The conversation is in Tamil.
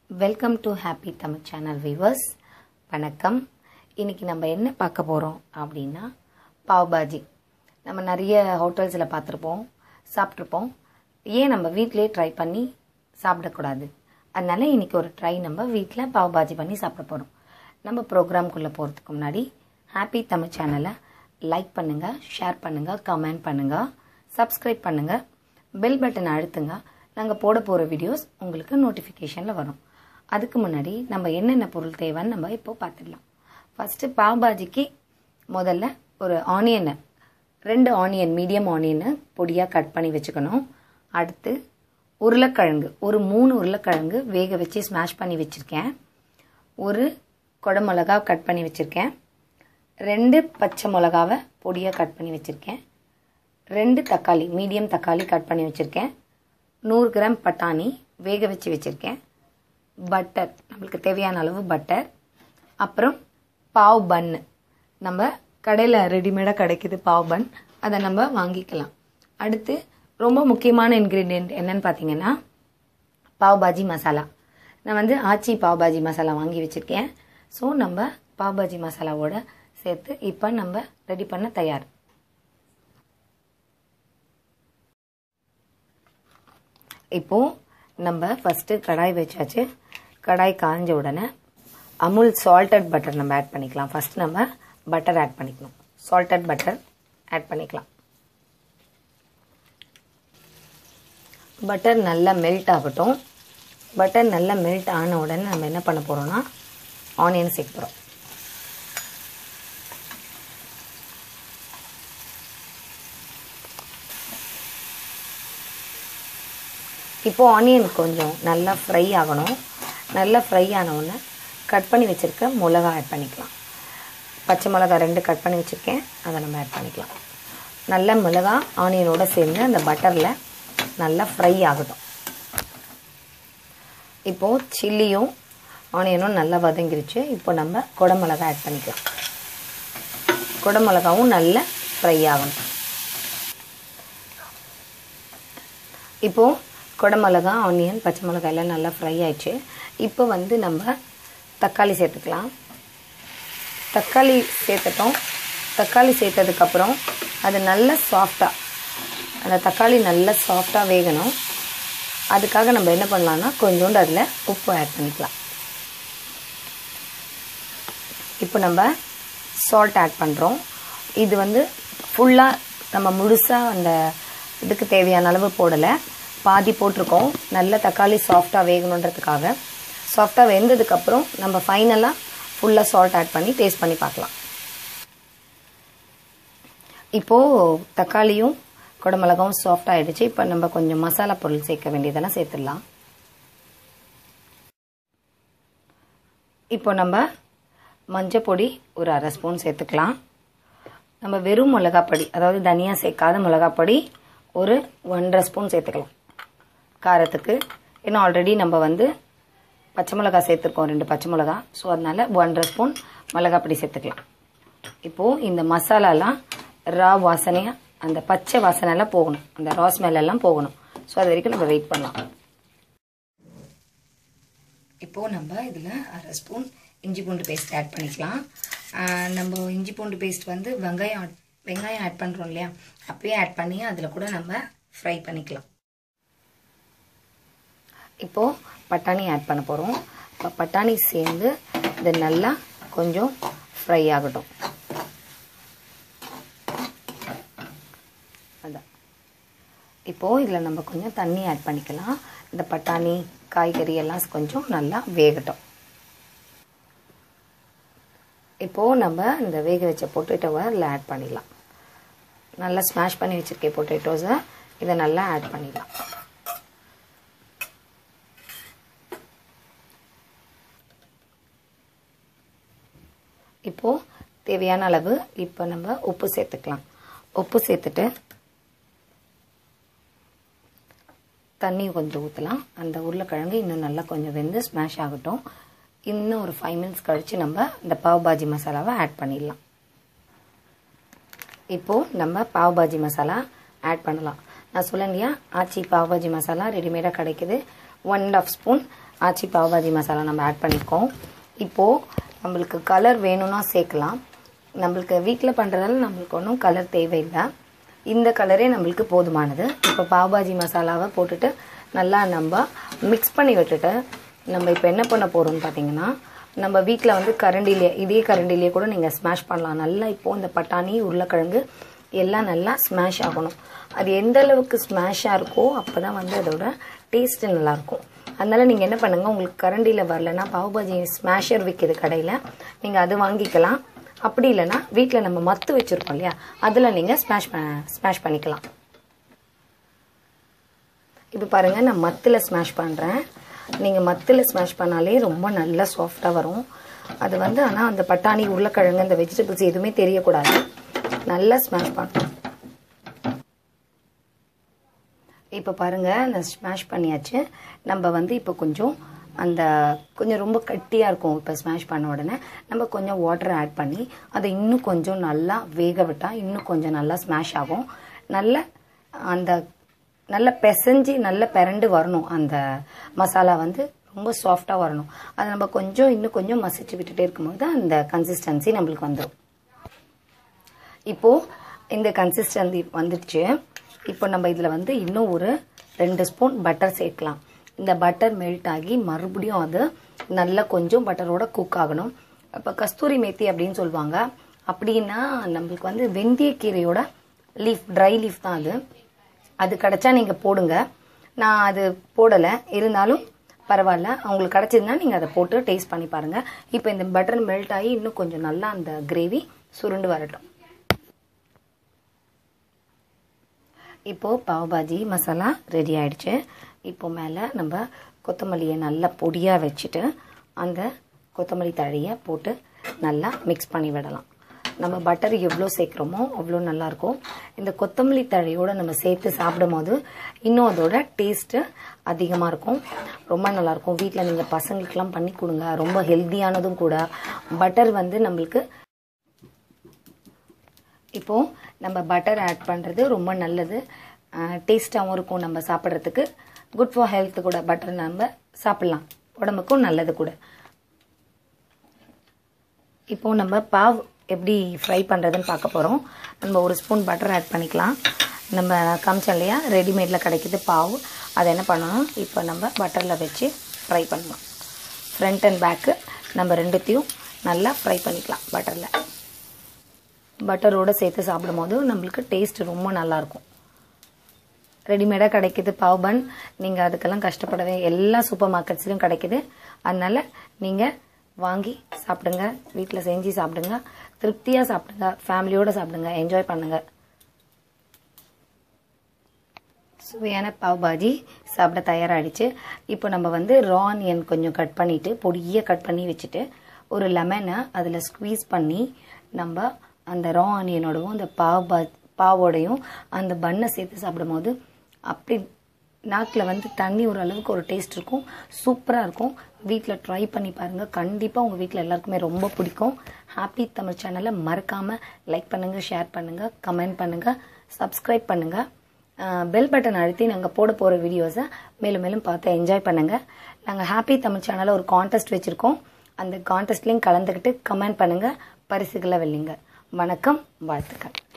welcome to happy Tamil channel viewers வணக்கம் இன்னைக்கு நம்ம என்ன பார்க்க போகிறோம் அப்படின்னா பாவ் பாஜி நம்ம நிறைய ஹோட்டல்ஸில் பார்த்துருப்போம் சாப்பிட்ருப்போம் ஏன் நம்ம வீட்டிலே ட்ரை பண்ணி சாப்பிடக்கூடாது அதனால இன்னைக்கு ஒரு ட்ரை நம்ம வீட்டில் பாவ் பாஜி பண்ணி சாப்பிட போகிறோம் நம்ம ப்ரோக்ராம்குள்ளே போகிறதுக்கு முன்னாடி ஹாப்பி தமிழ் சேனலை லைக் பண்ணுங்கள் ஷேர் பண்ணுங்கள் கமெண்ட் பண்ணுங்கள் சப்ஸ்கிரைப் பண்ணுங்கள் பெல் பட்டன் அழுத்துங்க நாங்கள் போட போகிற வீடியோஸ் உங்களுக்கு நோட்டிஃபிகேஷனில் வரும் அதுக்கு முன்னாடி நம்ம என்னென்ன பொருள் தேவைன்னு நம்ம இப்போ பார்த்துடலாம் ஃபஸ்ட்டு பாவ் பாஜிக்கு முதல்ல ஒரு ஆனியனை ரெண்டு ஆனியன் மீடியம் ஆனியனை பொடியாக கட் பண்ணி வச்சுக்கணும் அடுத்து உருளைக்கிழங்கு ஒரு மூணு உருளைக்கிழங்கு வேக வச்சு ஸ்மாஷ் பண்ணி வச்சுருக்கேன் ஒரு கொடை மிளகா கட் பண்ணி வச்சுருக்கேன் ரெண்டு பச்சை மிளகாவை பொடியாக கட் பண்ணி வச்சுருக்கேன் ரெண்டு தக்காளி மீடியம் தக்காளி கட் பண்ணி வச்சுருக்கேன் நூறு கிராம் பட்டாணி வேக வச்சு வச்சுருக்கேன் பட்டர் நம்மளுக்கு தேவையான அளவு பட்டர் அப்புறம் பாவ் பன்னு நம்ம கடையில் ரெடிமேடாக கிடைக்குது பாவ் பன் அதை நம்ம வாங்கிக்கலாம் அடுத்து ரொம்ப முக்கியமான இன்க்ரீடியன்ட் என்னன்னு பார்த்தீங்கன்னா பாவ் பாஜி மசாலா நான் வந்து ஆச்சி பாவ் பாஜி மசாலா வாங்கி வச்சுருக்கேன் ஸோ நம்ம பாவ் பாஜி மசாலாவோட சேர்த்து இப்போ நம்ம ரெடி பண்ண தயார் இப்போ நம்ம ஃபஸ்ட்டு கடாய் வச்சாச்சு கடாய் காஞ்ச உடனே அமுல் சால்டட் பட்டர் நம்ம ஆட் பண்ணிக்கலாம் ஃபஸ்ட் நம்ம பட்டர் ஆட் பண்ணிக்கணும் சால்டட் பட்டர் ஆட் பண்ணிக்கலாம் பட்டர் நல்லா மெல்ட் ஆகட்டும் பட்டர் நல்லா மெல்ட் ஆன உடனே நம்ம என்ன பண்ண போகிறோம்னா ஆனியன் சேர்க்க போகிறோம் இப்போது ஆனியன் கொஞ்சம் நல்லா ஃப்ரை ஆகணும் நல்லா ஃப்ரை ஆன உடனே கட் பண்ணி வச்சுருக்க மிளகா ஆட் பண்ணிக்கலாம் பச்சை மிளகா ரெண்டு கட் பண்ணி வச்சுருக்கேன் அதை நம்ம ஆட் பண்ணிக்கலாம் நல்ல மிளகா ஆனியனோடு சேர்ந்து அந்த பட்டரில் நல்லா ஃப்ரை ஆகட்டும் இப்போது சில்லியும் ஆனியனும் நல்லா வதங்கிருச்சு இப்போ நம்ம குடமிளகா ஆட் பண்ணிக்கலாம் குடமிளகாவும் நல்லா ஃப்ரை ஆகணும் இப்போது குடமிளகா ஆனியன் பச்சை மிளகாய் எல்லாம் நல்லா ஃப்ரை ஆயிடுச்சு இப்போ வந்து நம்ம தக்காளி சேர்த்துக்கலாம் தக்காளி சேர்த்துட்டோம் தக்காளி சேர்த்ததுக்கப்புறம் அது நல்ல சாஃப்டாக அந்த தக்காளி நல்லா சாஃப்டாக வேகணும் அதுக்காக நம்ம என்ன பண்ணலான்னா கொஞ்சோண்டு அதில் உப்பு ஆட் பண்ணிக்கலாம் இப்போ நம்ம சால்ட் ஆட் பண்ணுறோம் இது வந்து ஃபுல்லாக நம்ம முழுசாக அந்த இதுக்கு தேவையான அளவு போடலை பாதி போட்டிருக்கோம் நல்ல தக்காளி சாஃப்டாக வேகணுன்றதுக்காக சாஃப்டாக வெந்ததுக்கப்புறம் நம்ம ஃபைனலாக ஃபுல்லாக சால்ட் ஆட் பண்ணி டேஸ்ட் பண்ணி பார்க்கலாம் இப்போது தக்காளியும் குடமிளகாவும் சாஃப்ட் ஆகிடுச்சு இப்போ நம்ம கொஞ்சம் மசாலா பொருள் சேர்க்க வேண்டியதெல்லாம் சேர்த்துடலாம் இப்போ நம்ம மஞ்சள் பொடி ஒரு அரை ஸ்பூன் சேர்த்துக்கலாம் நம்ம வெறும் மிளகாப்பொடி அதாவது தனியாக சேர்க்காத மிளகாப்பொடி ஒரு ஒன்றரை ஸ்பூன் சேர்த்துக்கலாம் காரத்துக்கு ஏன்னா ஆல்ரெடி நம்ம வந்து பச்சை மிளகா சேர்த்துருக்கோம் ரெண்டு பச்சை மிளகா ஸோ அதனால் ஒன்றரை ஸ்பூன் மிளகாப்பொடி சேர்த்துக்கலாம் இப்போது இந்த மசாலாலாம் ரா வாசனையாக அந்த பச்சை வாசனைலாம் போகணும் அந்த ரா ஸ்மெல்லாம் போகணும் ஸோ அது வரைக்கும் நம்ம வெயிட் பண்ணலாம் இப்போது நம்ம இதில் அரை ஸ்பூன் இஞ்சி பூண்டு பேஸ்ட் ஆட் பண்ணிக்கலாம் நம்ம இஞ்சி பூண்டு பேஸ்ட் வந்து வெங்காயம் ஆட் வெங்காயம் ஆட் பண்ணுறோம் இல்லையா அப்பயே ஆட் பண்ணி அதில் கூட நம்ம ஃப்ரை பண்ணிக்கலாம் இப்போது பட்டாணி ஆட் பண்ண போகிறோம் இப்போ பட்டாணி சேர்ந்து இது நல்லா கொஞ்சம் ஃப்ரை ஆகட்டும் அதான் இப்போது இதில் நம்ம கொஞ்சம் தண்ணி ஆட் பண்ணிக்கலாம் இந்த பட்டாணி காய்கறி எல்லாம் கொஞ்சம் நல்லா வேகட்டும் இப்போது நம்ம இந்த வேக வச்ச பொட்டேட்டோவை இதில் ஆட் பண்ணிடலாம் நல்லா ஸ்மாஷ் பண்ணி வச்சுருக்கேன் பொட்டேட்டோஸை இதை நல்லா ஆட் பண்ணிடலாம் இப்போது தேவையான அளவு இப்போ நம்ம உப்பு சேர்த்துக்கலாம் உப்பு சேர்த்துட்டு தண்ணி கொஞ்சம் ஊற்றலாம் அந்த உருளைக்கிழங்கு இன்னும் நல்லா கொஞ்சம் வெந்து ஸ்மாஷ் ஆகட்டும் இன்னும் ஒரு ஃபைவ் மினிட்ஸ் கழித்து நம்ம இந்த பாவ் பாஜி மசாலாவை ஆட் பண்ணிடலாம் இப்போது நம்ம பாவ் பாஜி மசாலா ஆட் பண்ணலாம் நான் சொல்லேன் இல்லையா ஆச்சி பாவ் பாஜி மசாலா ரெடிமேடாக கிடைக்குது one and half spoon Aachi pav bhaji masala நம்ம ஆட் பண்ணியிருக்கோம் இப்போது நம்மளுக்கு கலர் வேணும்னா சேர்க்கலாம் நம்மளுக்கு வீட்டில் பண்ணுறதால நம்மளுக்கு ஒன்றும் கலர் தேவையில்லை இந்த கலரே நம்மளுக்கு போதுமானது இப்போ பாவ்பாஜி மசாலாவை போட்டுட்டு நல்லா நம்ம மிக்ஸ் பண்ணி விட்டுட்டு நம்ம இப்போ என்ன பண்ண போகிறோம்னு பார்த்தீங்கன்னா நம்ம வீட்டில் வந்து கரண்டிலே இதே கரண்டிலே கூட நீங்கள் ஸ்மாஷ் பண்ணலாம் நல்லா இப்போது இந்த பட்டாணி உருளைக்கிழங்கு எல்லாம் நல்லா ஸ்மாஷ் ஆகணும் அது எந்த அளவுக்கு ஸ்மாஷாக இருக்கோ அப்போ தான் வந்து அதோட டேஸ்ட்டு நல்லாயிருக்கும் அதனால நீங்கள் என்ன பண்ணுங்கள் உங்களுக்கு கரண்டியில் வரலன்னா பாவுபாஜி ஸ்மாஷர் விற்கிது கடையில் நீங்கள் அது வாங்கிக்கலாம் அப்படி இல்லைன்னா வீட்டில் நம்ம மத்து வச்சுருக்கோம் இல்லையா அதில் நீங்கள் ஸ்மாஷ் ஸ்மாஷ் பண்ணிக்கலாம் இப்போ பாருங்கள் நான் மத்தில் ஸ்மாஷ் பண்ணுறேன் நீங்கள் மத்தில் ஸ்மாஷ் பண்ணாலே ரொம்ப நல்லா சாஃப்டாக வரும் அது வந்து ஆனால் அந்த பட்டாணி உருளைக்கிழங்கு அந்த வெஜிடபிள்ஸ் எதுவுமே தெரியக்கூடாது நல்லா ஸ்மாஷ் பண்ணணும் இப்போ பாருங்கள் நான் ஸ்மாஷ் பண்ணியாச்சு நம்ம வந்து இப்போ கொஞ்சம் அந்த கொஞ்சம் ரொம்ப கட்டியாக இருக்கும் இப்போ ஸ்மாஷ் பண்ண உடனே நம்ம கொஞ்சம் வாட்டர் ஆட் பண்ணி அதை இன்னும் கொஞ்சம் நல்லா வேக விட்டால் இன்னும் கொஞ்சம் நல்லா ஸ்மாஷ் ஆகும் நல்ல அந்த நல்ல பிசைஞ்சு நல்ல பிறண்டு வரணும் அந்த மசாலா வந்து ரொம்ப சாஃப்டாக வரணும் அதை நம்ம கொஞ்சம் இன்னும் கொஞ்சம் மசிச்சு விட்டுட்டே இருக்கும்போது அந்த கன்சிஸ்டன்சி நம்மளுக்கு வந்துடும் இப்போது இந்த கன்சிஸ்டன்சி வந்துடுச்சு இப்போ நம்ம இதில் வந்து இன்னும் ஒரு ரெண்டு ஸ்பூன் பட்டர் சேர்க்கலாம் இந்த பட்டர் மெல்ட் ஆகி மறுபடியும் அது நல்லா கொஞ்சம் பட்டரோட குக் ஆகணும் இப்போ கஸ்தூரி மேத்தி அப்படின்னு சொல்லுவாங்க அப்படின்னா நம்மளுக்கு வந்து வெந்தயக்கீரையோட லீஃப் ட்ரை லீஃப் தான் அது அது கிடச்சா நீங்கள் போடுங்க நான் அது போடலை இருந்தாலும் பரவாயில்ல உங்களுக்கு கிடச்சிருந்தா நீங்கள் அதை போட்டு டேஸ்ட் பண்ணி பாருங்கள் இப்போ இந்த பட்டர் மெல்ட் ஆகி இன்னும் கொஞ்சம் நல்லா அந்த கிரேவி சுருண்டு வரட்டும் இப்போது பாவ்பாஜி மசாலா ரெடி ஆயிடுச்சு இப்போ மேலே நம்ம கொத்தமல்லியை நல்லா பொடியாக வச்சுட்டு அந்த கொத்தமல்லி தழையை போட்டு நல்லா மிக்ஸ் பண்ணி விடலாம் நம்ம பட்டர் எவ்வளோ சேர்க்குறோமோ அவ்வளோ நல்லாயிருக்கும் இந்த கொத்தமல்லி தழையோடு நம்ம சேர்த்து சாப்பிடும் போது இன்னும் அதோட டேஸ்ட்டு அதிகமாக இருக்கும் ரொம்ப நல்லாயிருக்கும் வீட்டில் நீங்கள் பசங்களுக்கெல்லாம் பண்ணி கொடுங்க ரொம்ப ஹெல்த்தியானதும் கூட பட்டர் வந்து நம்மளுக்கு இப்போது நம்ம பட்டர் ஆட் பண்ணுறது ரொம்ப நல்லது டேஸ்ட்டாகவும் இருக்கும் நம்ம சாப்பிட்றதுக்கு குட் ஃபார் ஹெல்த் கூட பட்டர் நம்ம சாப்பிட்லாம் உடம்புக்கும் நல்லது கூட இப்போது நம்ம பாவ் எப்படி ஃப்ரை பண்ணுறதுன்னு பார்க்க போகிறோம் நம்ம ஒரு ஸ்பூன் பட்டர் ஆட் பண்ணிக்கலாம் நம்ம காமிச்சோம் இல்லையா ரெடிமேடில் கிடைக்கிது பாவு அதை என்ன பண்ணணும் இப்போ நம்ம பட்டரில் வச்சு ஃப்ரை பண்ணலாம் ஃப்ரண்ட் அண்ட் பேக்கு நம்ம ரெண்டுத்தையும் நல்லா ஃப்ரை பண்ணிக்கலாம் பட்டரில் பட்டரோடு சேர்த்து சாப்பிடும்போது நம்மளுக்கு டேஸ்ட் ரொம்ப நல்லாயிருக்கும் ரெடிமேடாக கிடைக்கிது பாவ் பன் நீங்கள் அதுக்கெல்லாம் கஷ்டப்படவே எல்லா சூப்பர் மார்க்கெட்ஸ்லையும் கிடைக்கிது அதனால் நீங்கள் வாங்கி சாப்பிடுங்க வீட்டில் செஞ்சு சாப்பிடுங்க திருப்தியாக சாப்பிடுங்க ஃபேமிலியோடு சாப்பிடுங்க என்ஜாய் பண்ணுங்கள் சுவையான பாவ் பாஜி சாப்பிட தயாராகிடுச்சு இப்போ நம்ம வந்து ரா ஆனியன் கொஞ்சம் கட் பண்ணிவிட்டு பொடியாக கட் பண்ணி வச்சுட்டு ஒரு லெமனை அதில் ஸ்க்வீஸ் பண்ணி நம்ம அந்த ரா ஆனியனோடவும் அந்த பாவ் பா பாவோடையும் அந்த பண்ணை சேர்த்து சாப்பிடும்போது அப்படி நாக்கில் வந்து தண்ணி ஒரு அளவுக்கு ஒரு டேஸ்ட் இருக்கும் சூப்பராக இருக்கும் வீட்டில் ட்ரை பண்ணி பாருங்கள் கண்டிப்பாக உங்கள் வீட்டில் எல்லாருக்குமே ரொம்ப பிடிக்கும் ஹாப்பி தமிழ் சேனலை மறக்காமல் லைக் பண்ணுங்கள் ஷேர் பண்ணுங்கள் கமெண்ட் பண்ணுங்கள் சப்ஸ்கிரைப் பண்ணுங்கள் பெல் பட்டன் அழுத்தி நாங்கள் போட போகிற வீடியோஸை மேலும் மேலும் பார்த்து என்ஜாய் பண்ணுங்கள் நாங்கள் ஹாப்பி தமிழ் சேனலில் ஒரு கான்டெஸ்ட் வச்சுருக்கோம் அந்த கான்டெஸ்ட்லேயும் கலந்துக்கிட்டு கமெண்ட் பண்ணுங்கள் பரிசுகளை வெல்லுங்க வணக்கம் வாழ்த்துக்கள்